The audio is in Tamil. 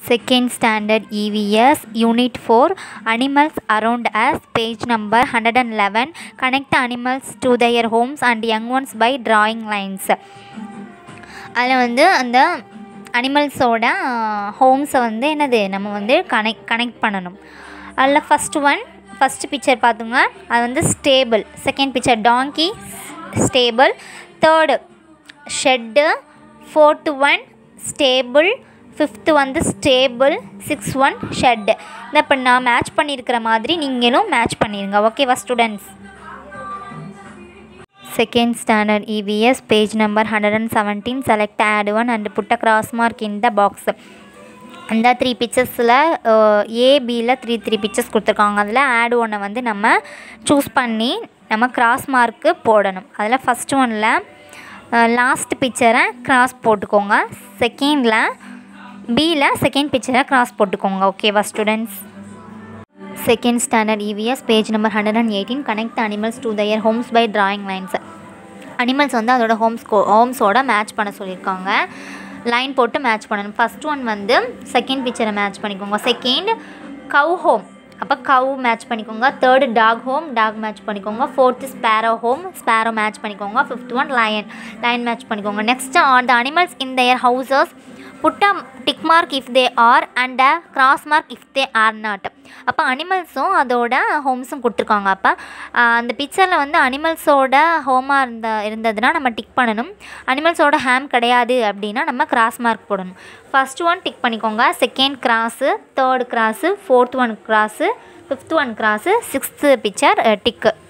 Second standard EVS Unit 4 Animals Around Us page number 111 Connect the animals to their homes and young ones by drawing lines அதில் வந்து அந்த அனிமல்ஸோட ஹோம்ஸை வந்து என்னது நம்ம வந்து கனெக்ட் கனெக்ட் பண்ணணும் அதில் ஃபஸ்ட்டு ஒன் ஃபஸ்ட்டு பிக்சர் பார்த்துங்க அது வந்து stable second picture donkey stable third shed fourth one stable fifth வந்து ஸ்டேபிள் சிக்ஸ் ஒன் ஷெட்டு இந்த இப்போ நான் மேட்ச் பண்ணியிருக்கிற மாதிரி நீங்களும் மேட்ச் பண்ணிடுங்க ஓகேவா students second standard EVS page number hundred and seventeen select odd one and put a cross mark in the box அந்த த்ரீ பிக்சர்ஸில் ஏபியில் த்ரீ த்ரீ பிக்சர்ஸ் கொடுத்துருக்காங்க அதில் ஆட் ஒன்னை வந்து நம்ம சூஸ் பண்ணி நம்ம கிராஸ் மார்க்கு போடணும் அதில் ஃபஸ்ட் ஒனில் லாஸ்ட் பிக்சரை கிராஸ் போட்டுக்கோங்க செகண்டில் பியில் செகண்ட் பிக்சரை கிராஸ் போட்டுக்கோங்க ஓகேவா students second standard EVS page number hundred and eighteen connect animals to their homes by drawing lines animals வந்து அதோட ஹோம்ஸ் ஹோம்ஸோட மேட்ச் பண்ண சொல்லியிருக்காங்க லைன் போட்டு மேட்ச் பண்ணணும் ஃபஸ்ட் ஒன் வந்து செகண்ட் பிக்சரை மேட்ச் பண்ணிக்கோங்க செகண்ட் கவ் ஹோம் அப்போ கவ் மேட்ச் பண்ணிக்கோங்க third dog home dog match பண்ணிக்கோங்க fourth sparrow home sparrow match பண்ணிக்கோங்க fifth one lion lion match பண்ணிக்கோங்க next are the animals in their houses put a tick mark if they are and a cross mark if they are not அப்போ அனிமல்ஸும் அதோட ஹோம்ஸும் கொடுத்துருக்காங்க அப்போ அந்த பிக்சரில் வந்து அனிமல்ஸோட ஹோமாக இருந்த இருந்ததுன்னா நம்ம டிக் பண்ணணும் அனிமல்ஸோட ஹேம் கிடையாது அப்படின்னா நம்ம கிராஸ் மார்க் போடணும் ஃபஸ்ட் ஒன் டிக் பண்ணிக்கோங்க second cross third cross fourth one cross fifth one cross sixth picture டிக்கு